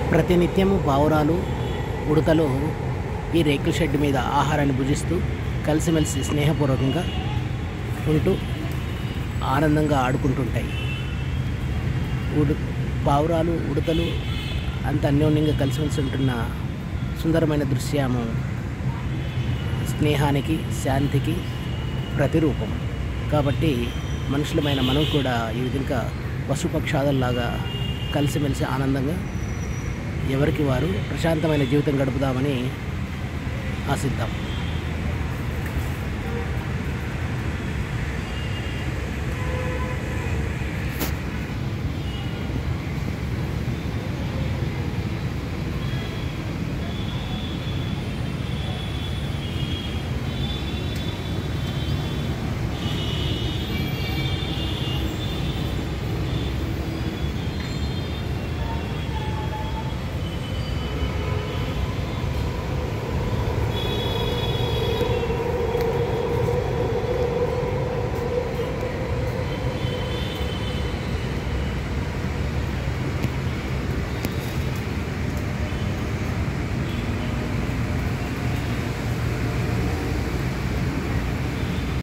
ప్రతినిత్యము పావురాలు ఉడతలు ఈ రేకుల షెడ్ మీద ఆహారాన్ని భుజిస్తూ కలిసిమెలిసి స్నేహపూర్వకంగా ఉంటూ ఆనందంగా ఆడుకుంటుంటాయి ఉడు పావురాలు ఉడతలు అంత అన్యోన్యంగా కలిసిమెలిసి ఉంటున్న సుందరమైన దృశ్యము స్నేహానికి శాంతికి ప్రతిరూపం కాబట్టి మనుషులమైన మనం కూడా ఈ విధంగా పశుపక్షాదుల్లాగా కలిసిమెలిసి ఆనందంగా ఎవరికి వారు ప్రశాంతమైన జీవితం గడుపుదామని ఆశిద్దాం